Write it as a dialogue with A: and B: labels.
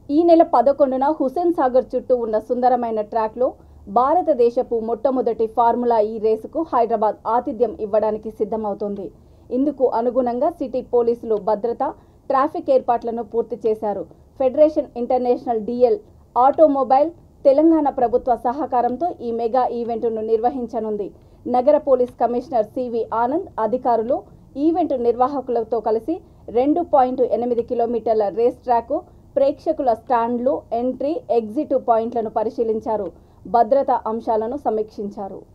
A: ఈ నెల పదకొండున హుసేన్ సాగర్ చుట్టూ ఉన్న సుందరమైన ట్రాక్లో భారతదేశపు మొట్టమొదటి ఫార్ములా ఈ రేసుకు హైదరాబాద్ ఆతిథ్యం ఇవ్వడానికి సిద్ధమవుతోంది ఇందుకు అనుగుణంగా సిటీ పోలీసులు భద్రత ట్రాఫిక్ ఏర్పాట్లను పూర్తి చేశారు ఫెడరేషన్ ఇంటర్నేషనల్ డిఎల్ ఆటోమొబైల్ తెలంగాణ ప్రభుత్వ సహకారంతో ఈ మెగా ఈవెంట్ను నిర్వహించనుంది నగర పోలీస్ కమిషనర్ సివి ఆనంద్ అధికారులు ఈవెంట్ నిర్వాహకులతో కలిసి రెండు పాయింట్ ఎనిమిది కిలోమీటర్ల రేస్ ట్రాక్ ప్రేక్షకుల స్టాండ్లు ఎంట్రీ ఎగ్జిట్ పాయింట్లను పరిశీలించారు భద్రతా అంశాలను సమీక్షించారు